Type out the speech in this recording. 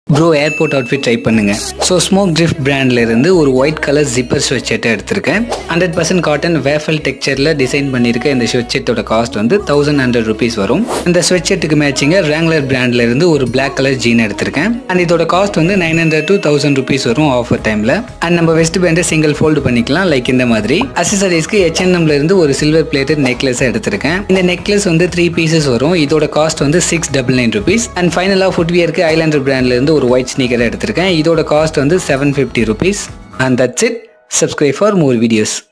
bro airport outfit try பண்ணுங்க so smoke drift பிராண்ட்ல இருந்து ஒரு ஒயிட் கலர் ஜிப்பர் ஸ்வெட் ஷர்ட்டை எடுத்திருக்கேன் ஹண்ட்ரட் பர்சன்ட் காட்டன் வேஃபல் டெக்ஸ்சரில் டிசைன் பண்ணியிருக்க இந்த ஸ்வெட் ஷர்ட்டோட காஸ்ட் வந்து தௌசண்ட் ஹண்ட்ரட் ருபீஸ் வரும் இந்த ஸ்வெட் ஷர்ட்டுக்கு மேட்சிங்க ரேங்லர் பிராண்ட்ல இருந்து ஒரு பிளாக் கலர் ஜீன் எடுத்திருக்கேன் அண்ட் இதோட காஸ்ட் வந்து nine hundred to thousand rupees வரும் ஆஃபர் டைமில் அண்ட் நம்ம வெஸ்ட் பேண்டை சிங்கிள் ஃபோல்டு பண்ணிக்கலாம் லைக் இந்த மாதிரி அசசரிஸ்க்கு ஹெச்என்எம்ல இருந்து ஒரு சில்வர் பிளேட்டட் நெக்லஸ் எடுத்திருக்கேன் இந்த நெக்லஸ் வந்து த்ரீ பீசஸ் வரும் இதோட காஸ்ட் வந்து six double nine rupees and ஃபைனலாக ஃபுட்வியருக்கு ஐலாண்டர் பிராண்ட்ல இருந்து ஒரு ஒயிட் ஸ்னீக்கர் எடுத்திருக்கேன் இதோட காஸ்ட் வந்து seven fifty rupees and that's it subscribe for more videos